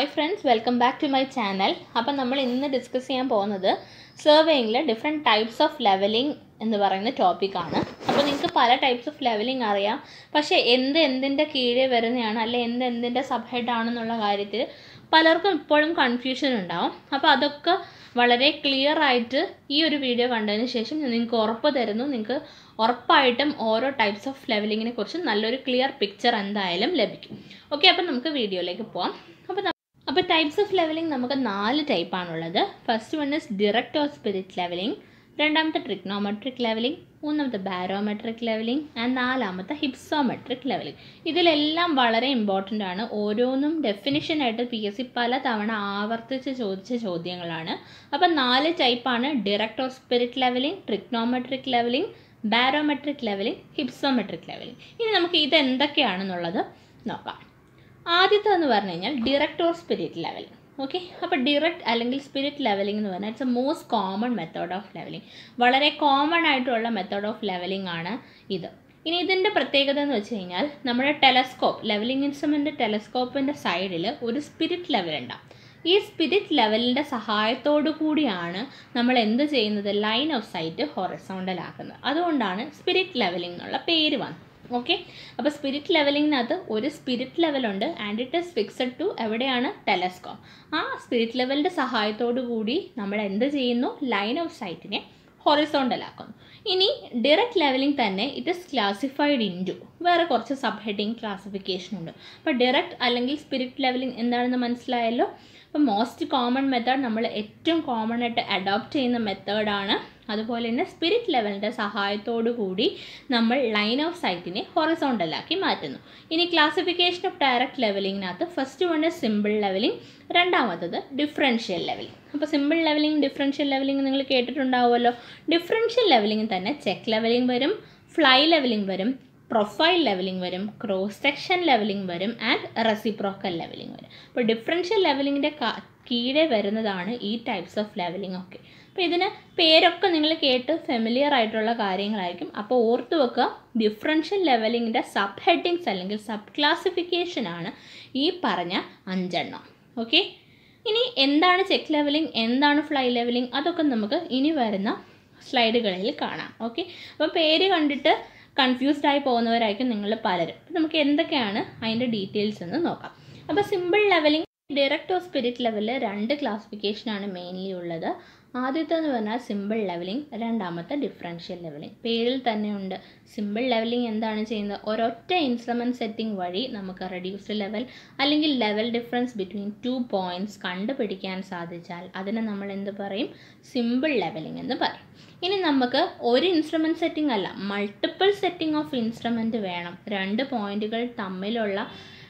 hi friends welcome back to my channel അപ്പം നമ്മൾ ഇന്ന് ഡിസ്കസ് ചെയ്യാൻ പോകുന്നത് സർവേയിങ്ങിൽ ഡിഫറെൻറ്റ് ടൈപ്സ് ഓഫ് ലെവലിംഗ് എന്ന് പറയുന്ന ടോപ്പിക്കാണ് അപ്പോൾ നിങ്ങൾക്ക് പല ടൈപ്സ് ഓഫ് ലെവലിംഗ് അറിയാം പക്ഷേ എന്ത് എന്തിൻ്റെ കീഴെ വരുന്നതാണ് അല്ലെ എന്ത് എന്തിൻ്റെ സബ് ഹെഡ് ആണെന്നുള്ള കാര്യത്തിൽ പലർക്കും ഇപ്പോഴും കൺഫ്യൂഷൻ ഉണ്ടാവും അപ്പോൾ അതൊക്കെ വളരെ ക്ലിയർ ആയിട്ട് ഈ ഒരു വീഡിയോ കണ്ടതിന് ശേഷം ഞാൻ നിങ്ങൾക്ക് ഉറപ്പ് തരുന്നു നിങ്ങൾക്ക് ഉറപ്പായിട്ടും ഓരോ ടൈപ്സ് ഓഫ് ലെവലിങ്ങിനെ കുറിച്ച് നല്ലൊരു ക്ലിയർ പിക്ചർ എന്തായാലും ലഭിക്കും ഓക്കെ അപ്പം നമുക്ക് വീഡിയോയിലേക്ക് പോവാം അപ്പോൾ അപ്പോൾ ടൈപ്സ് ഓഫ് ലെവലിംഗ് നമുക്ക് നാല് ടൈപ്പാണുള്ളത് first one is direct or spirit levelling രണ്ടാമത്തെ ട്രിഗ്നോമെട്രിക് ലെവലിംഗ് മൂന്നാമത്തെ ബാരോമെട്രിക് ലെവലിംഗ് ആൻഡ് നാലാമത്തെ ഹിപ്സോമെട്രിക് ലെവലിംഗ് ഇതിലെല്ലാം വളരെ ഇമ്പോർട്ടൻ്റ് ആണ് ഓരോന്നും ഡെഫിനിഷനായിട്ട് പി എസ് സി പല തവണ ആവർത്തിച്ച് ചോദിച്ച ചോദ്യങ്ങളാണ് അപ്പം നാല് ടൈപ്പാണ് direct or spirit levelling trigonometric levelling barometric levelling hypsometric levelling ഇനി നമുക്ക് ഇത് എന്തൊക്കെയാണെന്നുള്ളത് നോക്കാം ആദ്യത്തെ എന്ന് പറഞ്ഞു കഴിഞ്ഞാൽ direct or spirit levelling okay അപ്പോൾ ഡിറക്റ്റ് അല്ലെങ്കിൽ സ്പിരിറ്റ് ലെവലിംഗ് എന്ന് പറഞ്ഞാൽ it's a most common method of levelling വളരെ കോമൺ ആയിട്ടുള്ള മെത്തേഡ് ഓഫ് ലെവലിംഗ് ആണ് ഇത് ഇനി ഇതിൻ്റെ പ്രത്യേകത എന്ന് വെച്ച് കഴിഞ്ഞാൽ നമ്മുടെ ടെലസ്കോപ്പ് ലെവലിംഗ് ഇൻസ്ട്രുമെൻ്റ് ടെലസ്കോപ്പിൻ്റെ സൈഡിൽ ഒരു സ്പിരിറ്റ് ലെവൽ ഉണ്ടാവും ഈ സ്പിരിറ്റ് ലെവലിൻ്റെ സഹായത്തോടു കൂടിയാണ് നമ്മൾ എന്ത് ചെയ്യുന്നത് ലൈൻ ഓഫ് സൈറ്റ് ഹൊറസോണ്ടൽ ആക്കുന്നത് അതുകൊണ്ടാണ് സ്പിരിറ്റ് ലെവലിംഗ് എന്നുള്ള പേര് വന്നത് ഓക്കെ അപ്പോൾ സ്പിരിറ്റ് ലെവലിങ്ങിനകത്ത് ഒരു സ്പിരിറ്റ് ലെവലുണ്ട് and it is fixed to എവിടെയാണ് ടെലസ്കോപ്പ് ആ സ്പിരിറ്റ് ലെവലിൻ്റെ സഹായത്തോടു കൂടി നമ്മൾ എന്ത് ചെയ്യുന്നു ലൈൻ ഓഫ് സൈറ്റിനെ ഹൊറിസോണ്ടൽ ആക്കുന്നു ഇനി ഡയറക്റ്റ് ലെവലിംഗ് തന്നെ ഇറ്റ് ഇസ് ക്ലാസിഫൈഡ് ഇൻറ്റു വേറെ കുറച്ച് സബ് ഹെഡിങ് ക്ലാസിഫിക്കേഷൻ ഉണ്ട് അപ്പോൾ ഡയറക്റ്റ് അല്ലെങ്കിൽ സ്പിരിറ്റ് ലെവലിംഗ് എന്താണെന്ന് മനസ്സിലായല്ലോ അപ്പോൾ മോസ്റ്റ് കോമൺ മെത്തേഡ് നമ്മൾ ഏറ്റവും കോമൺ ആയിട്ട് അഡോപ്റ്റ് ചെയ്യുന്ന മെത്തേഡാണ് അതുപോലെ തന്നെ സ്പിരിറ്റ് ലെവലിൻ്റെ സഹായത്തോടു കൂടി നമ്മൾ ലൈൻ ഓഫ് സൈറ്റിനെ ഹൊറിസോണ്ടലാക്കി മാറ്റുന്നു ഇനി ക്ലാസിഫിക്കേഷൻ ഓഫ് ഡയറക്റ്റ് ലെവലിങ്ങിനകത്ത് ഫസ്റ്റ് വൺ സിമ്പിൾ ലെവലിംഗ് രണ്ടാമത്തത് ഡിഫറൻഷ്യൽ ലെവലിംഗ് അപ്പോൾ സിമ്പിൾ ലെവലിംഗ് ഡിഫറൻഷ്യൽ ലെവലിംഗ് നിങ്ങൾ കേട്ടിട്ടുണ്ടാവുമല്ലോ ഡിഫറൻഷ്യൽ ലെവലിംഗ് തന്നെ ചെക്ക് ലെവലിംഗ് വരും ഫ്ലൈ ലെവലിംഗ് വരും പ്രൊഫൈൽ ലെവലിംഗ് വരും ക്രോസ് സെക്ഷൻ ലെവലിംഗ് വരും ആൻഡ് റെസിപ്രോക്കൽ ലെവലിംഗ് വരും അപ്പോൾ ഡിഫറൻഷ്യൽ ലെവലിങ്ങിൻ്റെ കീഴെ വരുന്നതാണ് ഈ ടൈപ്സ് ഓഫ് ലെവലിംഗ് ഒക്കെ അപ്പോൾ ഇതിന് പേരൊക്കെ നിങ്ങൾ കേട്ട് ഫെമിലിയർ ആയിട്ടുള്ള കാര്യങ്ങളായിരിക്കും അപ്പോൾ ഓർത്ത് വെക്കുക ഡിഫറൻഷ്യൽ ലെവലിങ്ങിൻ്റെ സബ് ഹെഡിങ്സ് അല്ലെങ്കിൽ സബ് ക്ലാസിഫിക്കേഷൻ ആണ് ഈ പറഞ്ഞ അഞ്ചെണ്ണം ഓക്കെ ഇനി എന്താണ് ചെക്ക് ലെവലിംഗ് എന്താണ് ഫ്ലൈ ലെവലിംഗ് അതൊക്കെ നമുക്ക് ഇനി വരുന്ന സ്ലൈഡുകളിൽ കാണാം ഓക്കെ അപ്പോൾ പേര് കണ്ടിട്ട് കൺഫ്യൂസ്ഡ് ആയി പോകുന്നവരായിരിക്കും നിങ്ങൾ പലരും അപ്പോൾ നമുക്ക് എന്തൊക്കെയാണ് അതിൻ്റെ ഡീറ്റെയിൽസ് എന്ന് നോക്കാം അപ്പോൾ simple levelling direct of spirit ലെവലിൽ രണ്ട് ക്ലാസിഫിക്കേഷനാണ് മെയിൻലി ഉള്ളത് ആദ്യത്തെ എന്ന് പറഞ്ഞാൽ സിമ്പിൾ ലെവലിംഗ് രണ്ടാമത്തെ ഡിഫറൻഷ്യൽ ലെവലിംഗ് പേരിൽ തന്നെയുണ്ട് സിമ്പിൾ ലെവലിംഗ് എന്താണ് ചെയ്യുന്നത് ഒരൊറ്റ ഇൻസ്ട്രുമെൻറ്റ് സെറ്റിംഗ് വഴി നമുക്ക് റെഡ്യൂസ്ഡ് ലെവൽ അല്ലെങ്കിൽ level difference between two points കണ്ടുപിടിക്കാൻ സാധിച്ചാൽ അതിനെ നമ്മൾ എന്ത് പറയും സിമ്പിൾ ലെവലിംഗ് എന്ന് പറയും ഇനി നമുക്ക് ഒരു ഇൻസ്ട്രുമെൻറ്റ് സെറ്റിംഗ് അല്ല മൾട്ടിപ്പിൾ സെറ്റിംഗ് ഓഫ് ഇൻസ്ട്രുമെൻറ്റ് വേണം രണ്ട് പോയിൻറ്റുകൾ തമ്മിലുള്ള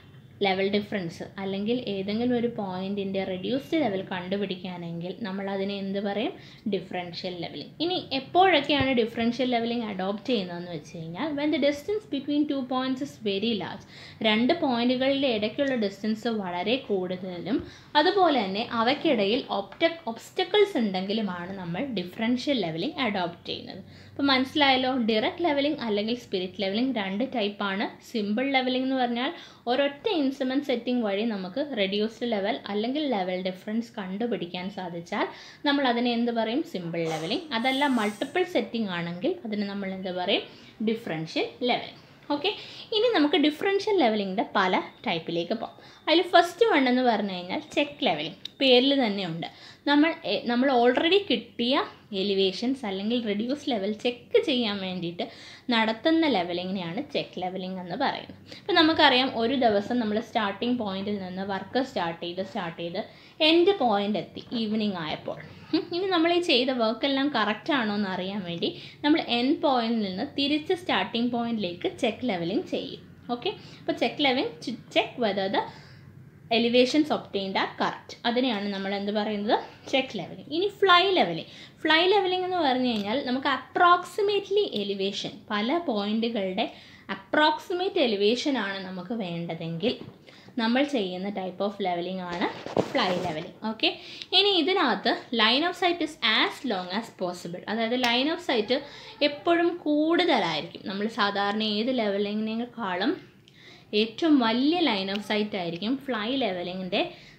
ലെവൽ ഡിഫറൻസ് അല്ലെങ്കിൽ ഏതെങ്കിലും ഒരു പോയിൻറ്റിൻ്റെ റെഡ്യൂസ്ഡ് ലെവൽ കണ്ടുപിടിക്കാനെങ്കിൽ നമ്മൾ അതിനെ എന്ത് പറയും ഡിഫറൻഷ്യൽ ലെവലിംഗ് ഇനി എപ്പോഴൊക്കെയാണ് ഡിഫറൻഷ്യൽ ലെവലിംഗ് അഡോപ്റ്റ് ചെയ്യുന്നതെന്ന് വെച്ച് കഴിഞ്ഞാൽ when the distance between two points is very large രണ്ട് പോയിൻറ്റുകളുടെ ഇടയ്ക്കുള്ള ഡിസ്റ്റൻസ് വളരെ കൂടുതലും അതുപോലെ തന്നെ അവയ്ക്കിടയിൽ ഒപ്റ്റ ഒബ്സ്റ്റക്കിൾസ് ഉണ്ടെങ്കിലുമാണ് നമ്മൾ ഡിഫറൻഷ്യൽ ലെവലിംഗ് അഡോപ്റ്റ് ചെയ്യുന്നത് അപ്പോൾ മനസ്സിലായല്ലോ ഡിറക്റ്റ് ലെവലിംഗ് അല്ലെങ്കിൽ സ്പിരിറ്റ് ലെവലിംഗ് രണ്ട് ടൈപ്പാണ് സിമ്പിൾ ലെവലിംഗ് എന്ന് പറഞ്ഞാൽ ഒരൊറ്റ ഇൻസ്ട്രുമെൻറ്റ് സെറ്റിംഗ് വഴി നമുക്ക് റെഡ്യൂസ്ഡ് ലെവൽ അല്ലെങ്കിൽ ലെവൽ ഡിഫറൻസ് കണ്ടുപിടിക്കാൻ സാധിച്ചാൽ നമ്മൾ അതിനെ എന്ത് പറയും സിമ്പിൾ ലെവലിംഗ് അതല്ല മൾട്ടിപ്പിൾ സെറ്റിംഗ് ആണെങ്കിൽ അതിന് നമ്മൾ എന്ത് പറയും ഡിഫറൻഷ്യൽ ലെവലിംഗ് ഓക്കെ ഇനി നമുക്ക് ഡിഫറൻഷ്യൽ ലെവലിങ്ങിൻ്റെ പല ടൈപ്പിലേക്ക് പോകാം അതിൽ ഫസ്റ്റ് വൺ എന്ന് പറഞ്ഞു കഴിഞ്ഞാൽ ചെക്ക് ലെവലിംഗ് പേരിൽ തന്നെയുണ്ട് നമ്മൾ നമ്മൾ ഓൾറെഡി കിട്ടിയ എലിവേഷൻസ് അല്ലെങ്കിൽ റെഡ്യൂസ് ലെവൽ ചെക്ക് ചെയ്യാൻ വേണ്ടിയിട്ട് നടത്തുന്ന ലെവലിങ്ങിനെയാണ് ചെക്ക് ലെവലിംഗ് എന്ന് പറയുന്നത് അപ്പോൾ നമുക്കറിയാം ഒരു ദിവസം നമ്മൾ സ്റ്റാർട്ടിംഗ് പോയിന്റിൽ നിന്ന് വർക്ക് സ്റ്റാർട്ട് ചെയ്ത് സ്റ്റാർട്ട് ചെയ്ത് എൻഡ് പോയിന്റ് എത്തി ഈവനിങ് ആയപ്പോൾ ഇനി നമ്മൾ ഈ ചെയ്ത വർക്കെല്ലാം കറക്റ്റ് ആണോ എന്ന് അറിയാൻ വേണ്ടി നമ്മൾ എൻ പോയിന്റിൽ നിന്ന് തിരിച്ച് സ്റ്റാർട്ടിംഗ് പോയിന്റിലേക്ക് ചെക്ക് ലെവലിംഗ് ചെയ്യും ഓക്കെ അപ്പോൾ check levelling check whether the elevations obtained are correct അതിനെയാണ് നമ്മൾ എന്ത് പറയുന്നത് ചെക്ക് ലെവലിംഗ് ഇനി ഫ്ലൈ ലെവലിംഗ് ഫ്ലൈ ലെവലിംഗ് എന്ന് പറഞ്ഞു കഴിഞ്ഞാൽ നമുക്ക് അപ്രോക്സിമേറ്റ്ലി എലിവേഷൻ പല പോയിന്റുകളുടെ അപ്രോക്സിമേറ്റ് എലിവേഷൻ ആണ് നമുക്ക് വേണ്ടതെങ്കിൽ നമ്മൾ ചെയ്യുന്ന ടൈപ്പ് ഓഫ് ലെവലിംഗ് ആണ് ഫ്ലൈ ലെവലിംഗ് ഓക്കെ ഇനി ഇതിനകത്ത് line of sight is as long as possible അതായത് ലൈൻ ഓഫ് സൈറ്റ് എപ്പോഴും കൂടുതലായിരിക്കും നമ്മൾ സാധാരണ ഏത് ലെവലിങ്ങിനേക്കാളും ഏറ്റവും വലിയ ലൈൻ ഓഫ് സൈറ്റ് ആയിരിക്കും ഫ്ലൈ ലെവലിങ്ങിൻ്റെ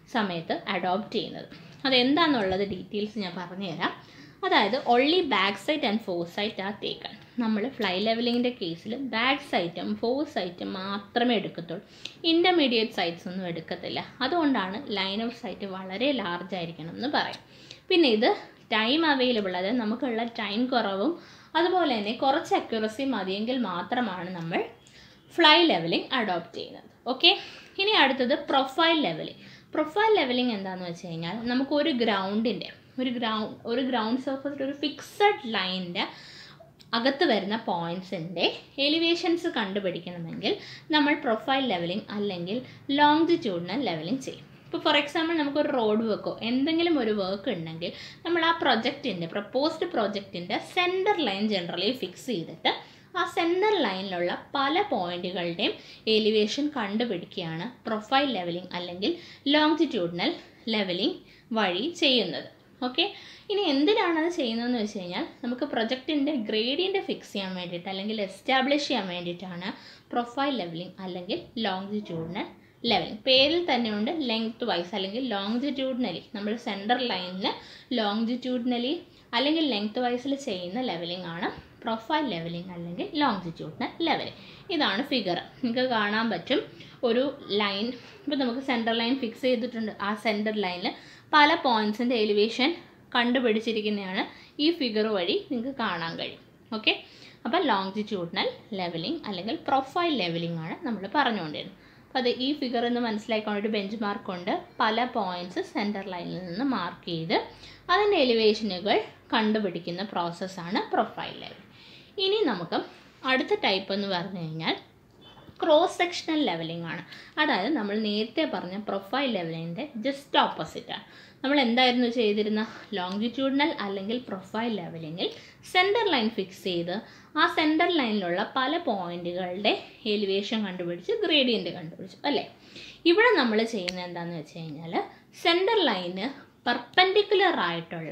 സമയത്ത് അഡോപ്റ്റ് ചെയ്യുന്നത് അതെന്താണെന്നുള്ളത് ഡീറ്റെയിൽസ് ഞാൻ പറഞ്ഞുതരാം അതായത് only back sight and fore sight are taken നമ്മൾ ഫ്ലൈ ലെവലിങ്ങിൻ്റെ കേസിൽ ബാക്ക് സൈറ്റും ഫോർ സൈറ്റും മാത്രമേ എടുക്കത്തുള്ളൂ ഇൻ്റർമീഡിയറ്റ് സൈറ്റ്സ് ഒന്നും എടുക്കത്തില്ല അതുകൊണ്ടാണ് ലൈൻ ഓഫ് സൈറ്റ് വളരെ ലാർജ് ആയിരിക്കണം എന്ന് പറയും പിന്നെ ഇത് ടൈം അവൈലബിൾ അതായത് നമുക്കുള്ള ടൈം കുറവും അതുപോലെ തന്നെ കുറച്ച് അക്യുറസി മതിയെങ്കിൽ മാത്രമാണ് നമ്മൾ ഫ്ലൈ ലെവലിംഗ് അഡോപ്റ്റ് ചെയ്യുന്നത് ഓക്കെ ഇനി അടുത്തത് പ്രൊഫൈൽ ലെവലിംഗ് പ്രൊഫൈൽ ലെവലിംഗ് എന്താണെന്ന് വെച്ച് കഴിഞ്ഞാൽ നമുക്ക് ഒരു ഗ്രൗണ്ടിൻ്റെ ഒരു ഗ്രൗണ്ട് ഒരു ഗ്രൗണ്ട് സർഫസിൽ ഒരു ഫിക്സഡ് ലൈനിൻ്റെ അകത്ത് വരുന്ന പോയിൻറ്റ്സിൻ്റെ എലിവേഷൻസ് കണ്ടുപിടിക്കണമെങ്കിൽ നമ്മൾ പ്രൊഫൈൽ ലെവലിംഗ് അല്ലെങ്കിൽ ലോങ്ജിറ്റ്യൂഡിനൽ ലെവലിംഗ് ചെയ്യും ഇപ്പോൾ ഫോർ എക്സാമ്പിൾ നമുക്കൊരു റോഡ് വർക്കോ എന്തെങ്കിലും ഒരു വർക്ക് ഉണ്ടെങ്കിൽ നമ്മൾ ആ പ്രൊജക്റ്റിൻ്റെ പ്രപ്പോസ്ഡ് പ്രൊജക്റ്റിൻ്റെ സെൻറ്റർ ലൈൻ ജനറലി ഫിക്സ് ചെയ്തിട്ട് ആ സെൻറ്റർ ലൈനിലുള്ള പല പോയിന്റുകളുടെയും എലിവേഷൻ കണ്ടുപിടിക്കുകയാണ് പ്രൊഫൈൽ ലെവലിംഗ് അല്ലെങ്കിൽ ലോങ്ജിറ്റ്യൂഡിനൽ ലെവലിംഗ് വഴി ചെയ്യുന്നത് ഓക്കെ ഇനി എന്തിനാണ് അത് ചെയ്യുന്നതെന്ന് വെച്ച് കഴിഞ്ഞാൽ നമുക്ക് പ്രൊജക്റ്റിൻ്റെ ഗ്രേഡിയൻ്റ് ഫിക്സ് ചെയ്യാൻ വേണ്ടിയിട്ട് അല്ലെങ്കിൽ എസ്റ്റാബ്ലിഷ് ചെയ്യാൻ വേണ്ടിയിട്ടാണ് പ്രൊഫൈൽ ലെവലിംഗ് അല്ലെങ്കിൽ ലോങ്ജിറ്റ്യൂഡിനൽ ലെവലിംഗ് പേരിൽ തന്നെയുണ്ട് ലെങ്ത് വൈസ് അല്ലെങ്കിൽ ലോങ്ജിറ്റ്യൂഡിനലി നമ്മൾ സെൻറ്റർ ലൈനിൽ ലോങ്ജിറ്റ്യൂഡിനലി അല്ലെങ്കിൽ ലെങ്ത് വൈസിൽ ചെയ്യുന്ന ലെവലിംഗ് ആണ് പ്രൊഫൈൽ ലെവലിംഗ് അല്ലെങ്കിൽ ലോങ്ജിറ്റ്യൂഡിനൽ ലെവലിംഗ് ഇതാണ് ഫിഗർ നിങ്ങൾക്ക് കാണാൻ പറ്റും ഒരു ലൈൻ ഇപ്പോൾ നമുക്ക് സെൻറ്റർ ലൈൻ ഫിക്സ് ചെയ്തിട്ടുണ്ട് ആ സെൻറ്റർ ലൈനിൽ പല പോയിൻറ്റ്സിൻ്റെ എലിവേഷൻ കണ്ടുപിടിച്ചിരിക്കുന്നതാണ് ഈ ഫിഗർ വഴി നിങ്ങൾക്ക് കാണാൻ കഴിയും ഓക്കെ അപ്പോൾ ലോങ്ജിറ്റ്യൂഡിനൽ ലെവലിംഗ് അല്ലെങ്കിൽ പ്രൊഫൈൽ ലെവലിംഗ് ആണ് നമ്മൾ പറഞ്ഞുകൊണ്ടിരുന്നത് അപ്പോൾ അത് ഈ ഫിഗർ എന്ന് മനസ്സിലാക്കാൻ ഒരു ബെഞ്ച് മാർക്ക് കൊണ്ട് പല പോയിൻറ്റ്സ് സെൻറ്റർ ലൈനിൽ നിന്ന് മാർക്ക് ചെയ്ത് അതിൻ്റെ എലിവേഷനുകൾ കണ്ടുപിടിക്കുന്ന പ്രോസസ്സാണ് പ്രൊഫൈൽ ലെവൽ ഇനി നമുക്ക് അടുത്ത ടൈപ്പ് എന്ന് പറഞ്ഞു കഴിഞ്ഞാൽ ക്രോസ് സെക്ഷണൽ ലെവലിംഗ് ആണ് അതായത് നമ്മൾ നേരത്തെ പറഞ്ഞ പ്രൊഫൈൽ ലെവലിൻ്റെ ജസ്റ്റ് ഓപ്പോസിറ്റാണ് നമ്മൾ എന്തായിരുന്നു ചെയ്തിരുന്ന ലോങ്ജിറ്റ്യൂഡിനൽ അല്ലെങ്കിൽ പ്രൊഫൈൽ ലെവലിങ്ങിൽ സെൻറ്റർ ലൈൻ ഫിക്സ് ചെയ്ത് ആ സെൻറ്റർ ലൈനിലുള്ള പല പോയിന്റുകളുടെ എലിവേഷൻ കണ്ടുപിടിച്ച് ഗ്രേഡിയൻറ്റ് കണ്ടുപിടിച്ചു അല്ലേ ഇവിടെ നമ്മൾ ചെയ്യുന്നത് എന്താണെന്ന് വെച്ച് കഴിഞ്ഞാൽ സെൻറ്റർ ലൈന് പെർപ്പൻഡിക്കുലർ ആയിട്ടുള്ള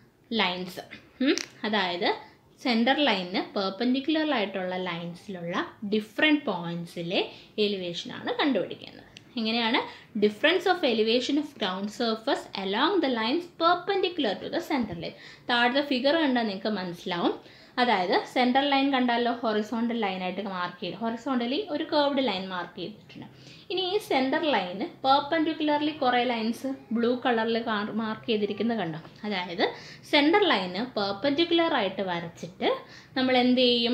ലൈൻസ് അതായത് സെൻറ്റർ ലൈനിന് പെർപ്പൻഡിക്കുലർ ആയിട്ടുള്ള ലൈൻസിലുള്ള ഡിഫറെൻറ്റ് പോയിൻറ്റ്സിലെ എലിവേഷനാണ് കണ്ടുപിടിക്കുന്നത് എങ്ങനെയാണ് difference of elevation of ground surface along the lines perpendicular to the centre line താഴത്തെ ഫിഗർ കണ്ടാൽ നിങ്ങൾക്ക് മനസ്സിലാവും അതായത് സെൻട്രൽ ലൈൻ കണ്ടാലോ ഹൊറിസോണ്ടൽ ലൈനായിട്ട് മാർക്ക് ചെയ്ത് ഹൊറിസോണ്ടലി ഒരു കേർവ്ഡ് ലൈൻ മാർക്ക് ചെയ്തിട്ടുണ്ട് ഇനി ഈ സെൻറ്റർ ലൈന് പെർപ്പൻഡിക്കുലർലി കുറേ ലൈൻസ് ബ്ലൂ കളറിൽ മാർക്ക് ചെയ്തിരിക്കുന്നത് കണ്ടോ അതായത് സെൻറ്റർ ലൈന് പെർപ്പൻഡിക്കുലർ ആയിട്ട് വരച്ചിട്ട് നമ്മൾ എന്ത് ചെയ്യും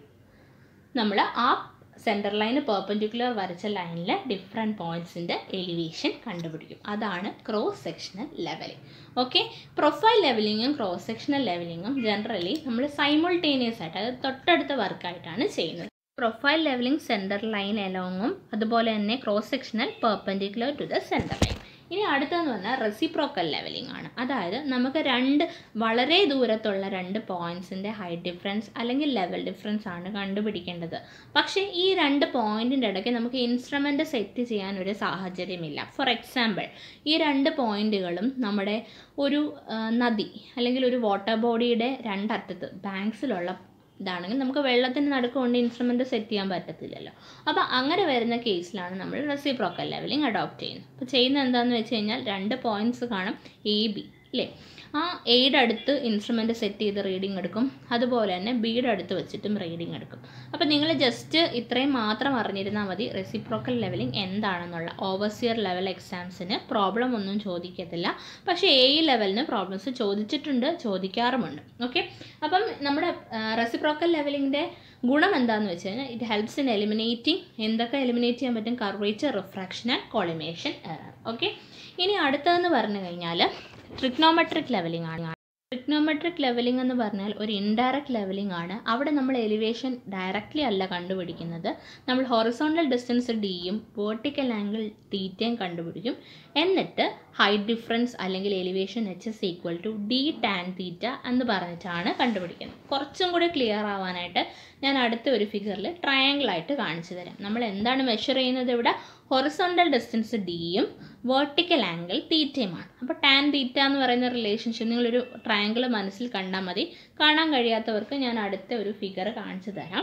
നമ്മൾ ആ സെൻറ്റർ ലൈന് പെർപ്പൻഡിക്കുലർ വരച്ച ലൈനിൽ ഡിഫറെൻറ്റ് പോയിൻറ്റ്സിൻ്റെ എലിവേഷൻ കണ്ടുപിടിക്കും അതാണ് cross sectional levelling okay profile ലെവലിങ്ങും ക്രോസ് സെക്ഷണൽ ലെവലിങ്ങും ജനറലി നമ്മൾ സൈമൾട്ടേനിയസ് ആയിട്ട് അതായത് തൊട്ടടുത്ത വർക്കായിട്ടാണ് ചെയ്യുന്നത് പ്രൊഫൈൽ ലെവലിംഗ് സെൻറ്റർ ലൈൻ എലോങ്ങും അതുപോലെ തന്നെ cross sectional perpendicular to the centre line ഇനി അടുത്തെന്ന് പറഞ്ഞാൽ റെസിപ്രോക്കൽ ലെവലിംഗ് ആണ് അതായത് നമുക്ക് രണ്ട് വളരെ ദൂരത്തുള്ള രണ്ട് പോയിൻറ്റ്സിൻ്റെ ഹൈറ്റ് ഡിഫറൻസ് അല്ലെങ്കിൽ ലെവൽ ഡിഫറൻസ് ആണ് കണ്ടുപിടിക്കേണ്ടത് പക്ഷേ ഈ രണ്ട് പോയിൻറ്റിൻ്റെ ഇടയ്ക്ക് നമുക്ക് ഇൻസ്ട്രുമെൻ്റ് സെറ്റ് ചെയ്യാൻ ഒരു സാഹചര്യമില്ല ഫോർ എക്സാമ്പിൾ ഈ രണ്ട് പോയിൻറ്റുകളും നമ്മുടെ ഒരു ആ, നദി അല്ലെങ്കിൽ ഒരു വാട്ടർ ബോഡിയുടെ രണ്ടറ്റത്ത് ബാങ്ക്സിലുള്ള ഇതാണെങ്കിൽ നമുക്ക് വെള്ളത്തിന് നടുക്ക് കൊണ്ട് ഇൻസ്ട്രുമെൻ്റ് സെറ്റ് ചെയ്യാൻ പറ്റത്തില്ലല്ലോ അപ്പോൾ അങ്ങനെ വരുന്ന കേസിലാണ് നമ്മൾ റെസിപ്രോക്കൽ ലെവലിംഗ് അഡോപ്റ്റ് ചെയ്യുന്നത് അപ്പോൾ ചെയ്യുന്നത് എന്താണെന്ന് വെച്ച് കഴിഞ്ഞാൽ രണ്ട് പോയിൻറ്റ്സ് കാണും എ ബി അല്ലേ ആ എയുടെ അടുത്ത് ഇൻസ്ട്രുമെൻ്റ് സെറ്റ് ചെയ്ത് റീഡിംഗ് എടുക്കും അതുപോലെ തന്നെ ബിയുടെ അടുത്ത് വെച്ചിട്ടും റീഡിംഗ് എടുക്കും അപ്പോൾ നിങ്ങൾ ജസ്റ്റ് ഇത്രയും മാത്രം അറിഞ്ഞിരുന്നാൽ മതി റെസിപ്രോക്കൽ ലെവലിംഗ് എന്താണെന്നുള്ള ഓവർസിയർ ലെവൽ എക്സാംസിന് പ്രോബ്ലം ഒന്നും ചോദിക്കത്തില്ല പക്ഷേ എ ലെവലിന് പ്രോബ്ലംസ് ചോദിച്ചിട്ടുണ്ട് ചോദിക്കാറുമുണ്ട് ഓക്കെ അപ്പം നമ്മുടെ റെസിപ്രോക്കൽ ലെവലിങ്ങിൻ്റെ ഗുണം എന്താണെന്ന് വെച്ച് കഴിഞ്ഞാൽ ഇറ്റ് ഹെൽപ്സ് ഇൻ എലിമിനേറ്റിംഗ് എന്തൊക്കെ എലിമിനേറ്റ് ചെയ്യാൻ പറ്റും curvature refraction and collimation error okay ഇനി അടുത്തതെന്ന് പറഞ്ഞു കഴിഞ്ഞാൽ ട്രിഗ്നോമെട്രിക് ലെവലിംഗ് ആണ് ട്രിഗ്നോമെട്രിക് ലെവലിംഗ് എന്ന് പറഞ്ഞാൽ ഒരു ഇൻഡയറക്റ്റ് ലെവലിംഗ് ആണ് അവിടെ നമ്മൾ എലിവേഷൻ ഡയറക്റ്റ്ലി അല്ല കണ്ടുപിടിക്കുന്നത് നമ്മൾ ഹൊറിസോണ്ടൽ ഡിസ്റ്റൻസ് ഡിയും വേർട്ടിക്കൽ ആംഗിൾ തീറ്റയും കണ്ടുപിടിക്കും എന്നിട്ട് ഹൈറ്റ് ഡിഫറൻസ് അല്ലെങ്കിൽ elevation H is equal to D tan theta എന്ന് പറഞ്ഞിട്ടാണ് കണ്ടുപിടിക്കുന്നത് കുറച്ചും കൂടി ക്ലിയർ ആവാനായിട്ട് ഞാൻ അടുത്ത ഒരു ഫിഗറിൽ ട്രയാങ്കിൾ ആയിട്ട് കാണിച്ചു തരാം നമ്മൾ എന്താണ് മെഷർ ചെയ്യുന്നത് ഇവിടെ ഹൊറിസോണ്ടൽ ഡിസ്റ്റൻസ് ഡിയും വേർട്ടിക്കൽ ആംഗിൾ തീറ്റയുമാണ് അപ്പോൾ ടാൻ തീറ്റ എന്ന് പറയുന്ന റിലേഷൻഷിപ്പ് നിങ്ങളൊരു ട്രയാങ്കിൾ മനസ്സിൽ കണ്ടാൽ മതി കാണാൻ കഴിയാത്തവർക്ക് ഞാൻ അടുത്ത ഒരു ഫിഗർ കാണിച്ചു തരാം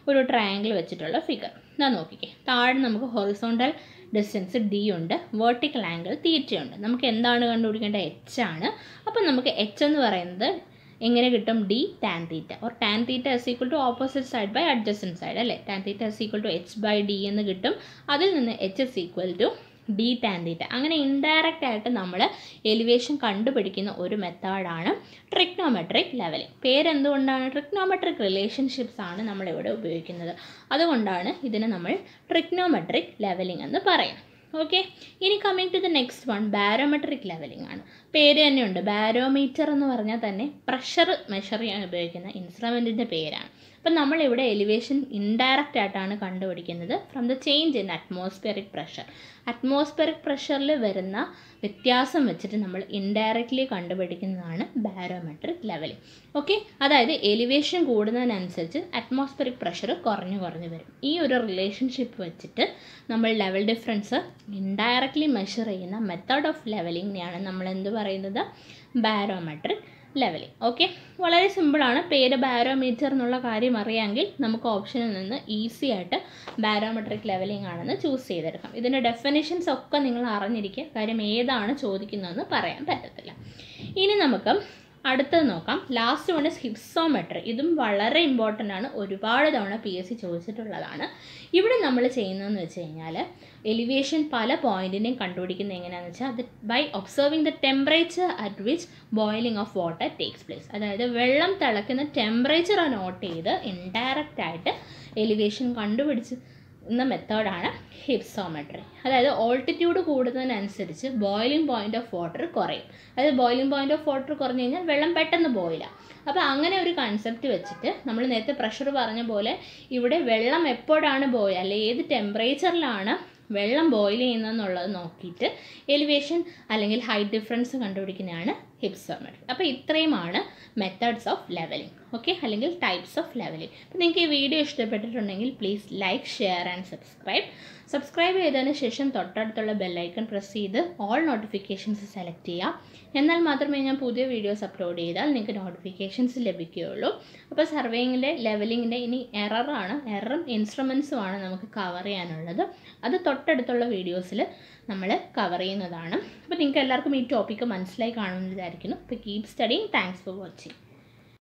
ഒരു ട്രയാങ്കിൾ വെച്ചിട്ടുള്ള ഫിഗർ ഞാൻ നോക്കിക്കേ താഴെ നമുക്ക് ഹൊറിസോണ്ടൽ ഡിസ്റ്റൻസ് ഡി ഉണ്ട് വേർട്ടിക്കൽ ആംഗിൾ തീറ്റയുണ്ട് നമുക്ക് എന്താണ് കണ്ടുപിടിക്കേണ്ടത് എച്ച് ആണ് അപ്പം നമുക്ക് എച്ച് എന്ന് പറയുന്നത് എങ്ങനെ കിട്ടും D tan theta or tan theta is equal to opposite side by adjacent side അല്ലേ tan theta is equal to H by D എന്ന് കിട്ടും അതിൽ നിന്ന് H is equal to D tan theta അങ്ങനെ ഇൻഡയറക്റ്റ് ആയിട്ട് നമ്മൾ എലിവേഷൻ കണ്ടുപിടിക്കുന്ന ഒരു മെത്തേഡാണ് ട്രിക്നോമെട്രിക് ലെവലിംഗ് പേരെന്തുകൊണ്ടാണ് ട്രിക്നോമെട്രിക് റിലേഷൻഷിപ്സ് ആണ് നമ്മളിവിടെ ഉപയോഗിക്കുന്നത് അതുകൊണ്ടാണ് ഇതിനെ നമ്മൾ ട്രിക്നോമെട്രിക് ലെവലിംഗ് എന്ന് പറയുന്നത് ഓക്കെ ഇനി coming to the next one barometric levelling ആണ് പേര് തന്നെയുണ്ട് ബാരോമീറ്റർ എന്ന് പറഞ്ഞാൽ തന്നെ പ്രഷർ മെഷർ ചെയ്യാൻ ഉപയോഗിക്കുന്ന ഇൻസ്ട്രുമെൻറ്റിൻ്റെ പേരാണ് അപ്പം നമ്മളിവിടെ എലിവേഷൻ ഇൻഡയറക്റ്റ് ആയിട്ടാണ് കണ്ടുപിടിക്കുന്നത് from the change in atmospheric pressure atmospheric പ്രഷറിൽ വരുന്ന വ്യത്യാസം വെച്ചിട്ട് നമ്മൾ ഇൻഡയറക്റ്റ്ലി കണ്ടുപിടിക്കുന്നതാണ് ബാരോമെട്രിക് ലെവലിംഗ് ഓക്കെ അതായത് എലിവേഷൻ കൂടുന്നതിനനുസരിച്ച് അറ്റ്മോസ്ഫിയറിക് പ്രഷർ കുറഞ്ഞു കുറഞ്ഞു വരും ഈ ഒരു റിലേഷൻഷിപ്പ് വെച്ചിട്ട് നമ്മൾ ലെവൽ ഡിഫറൻസ് ഇൻഡയറക്റ്റ്ലി മെഷർ ചെയ്യുന്ന മെത്തേഡ് ഓഫ് ലെവലിങ്ങിനെയാണ് നമ്മൾ എന്ത് പറയുന്നത് ബാരോമെട്രിക് ലെവലിംഗ് ഓക്കെ വളരെ സിമ്പിളാണ് പേര് ബാരോമീറ്റർ എന്നുള്ള കാര്യം അറിയാമെങ്കിൽ നമുക്ക് ഓപ്ഷനിൽ നിന്ന് ഈസി ആയിട്ട് ബാരോമെട്രിക് ലെവലിംഗ് ആണെന്ന് ചൂസ് ചെയ്തെടുക്കാം ഇതിൻ്റെ ഡെഫിനിഷൻസ് ഒക്കെ നിങ്ങൾ അറിഞ്ഞിരിക്കുക കാര്യം ഏതാണ് ചോദിക്കുന്നതെന്ന് പറയാൻ പറ്റത്തില്ല ഇനി നമുക്ക് അടുത്തത് നോക്കാം ലാസ്റ്റ് വൺ ഇസ് ഹിപ്സോമെട്രി ഇതും വളരെ ഇമ്പോർട്ടൻ്റ് ആണ് ഒരുപാട് തവണ പി എസ് സി ചോദിച്ചിട്ടുള്ളതാണ് ഇവിടെ നമ്മൾ ചെയ്യുന്നതെന്ന് വെച്ച് കഴിഞ്ഞാൽ എലിവേഷൻ പല പോയിൻറ്റിനെയും കണ്ടുപിടിക്കുന്നത് എങ്ങനെയാണെന്ന് വെച്ചാൽ അത് by observing the temperature at which boiling of water takes place അതായത് വെള്ളം തിളക്കുന്ന ടെമ്പറേച്ചർ നോട്ട് ചെയ്ത് ഇൻഡയറക്റ്റ് ആയിട്ട് എലിവേഷൻ കണ്ടുപിടിച്ച് എന്ന മെത്തേഡാണ് ഹിപ്സോമെട്രി അതായത് ഓൾട്ടിറ്റ്യൂഡ് കൂടുന്നതിനനുസരിച്ച് ബോയിലിംഗ് പോയിന്റ് ഓഫ് വാട്ടർ കുറയും അതായത് ബോയിലിംഗ് പോയിന്റ് ഓഫ് വാട്ടർ കുറഞ്ഞു കഴിഞ്ഞാൽ വെള്ളം പെട്ടെന്ന് ബോയിലാണ് അപ്പോൾ അങ്ങനെ ഒരു കൺസെപ്റ്റ് വെച്ചിട്ട് നമ്മൾ നേരത്തെ പ്രഷർ പറഞ്ഞ പോലെ ഇവിടെ വെള്ളം എപ്പോഴാണ് ബോയിൽ അല്ലെ ഏത് ടെമ്പറേച്ചറിലാണ് വെള്ളം ബോയിൽ ചെയ്യുന്നതെന്നുള്ളത് നോക്കിയിട്ട് എലിവേഷൻ അല്ലെങ്കിൽ ഹൈറ്റ് ഡിഫറൻസ് കണ്ടുപിടിക്കുന്നതാണ് ഹിപ്സോമെട്രി അപ്പോൾ ഇത്രയുമാണ് മെത്തേഡ്സ് ഓഫ് ലെവലിംഗ് ഓക്കെ അല്ലെങ്കിൽ ടൈപ്സ് ഓഫ് ലെവലിംഗ് അപ്പോൾ നിങ്ങൾക്ക് ഈ വീഡിയോ ഇഷ്ടപ്പെട്ടിട്ടുണ്ടെങ്കിൽ please like share and subscribe subscribe ചെയ്തതിന് ശേഷം തൊട്ടടുത്തുള്ള ബെല്ലൈക്കൺ പ്രസ് ചെയ്ത് ഓൾ നോട്ടിഫിക്കേഷൻസ് സെലക്ട് ചെയ്യുക എന്നാൽ മാത്രമേ ഞാൻ പുതിയ വീഡിയോസ് അപ്ലോഡ് ചെയ്താൽ നിങ്ങൾക്ക് നോട്ടിഫിക്കേഷൻസ് ലഭിക്കുകയുള്ളൂ അപ്പോൾ സർവേയിങ്ങിൻ്റെ ലെവലിങ്ങിൻ്റെ ഇനി എററാണ് എററും ഇൻസ്ട്രുമെൻസുമാണ് നമുക്ക് കവർ ചെയ്യാനുള്ളത് അത് തൊട്ടടുത്തുള്ള വീഡിയോസിൽ നമ്മൾ കവർ ചെയ്യുന്നതാണ് അപ്പോൾ നിങ്ങൾക്ക് എല്ലാവർക്കും ഈ ടോപ്പിക്ക് മനസ്സിലായി കാണുമെന്ന് വിചാരിക്കുന്നു അപ്പോൾ keep studying thanks for watching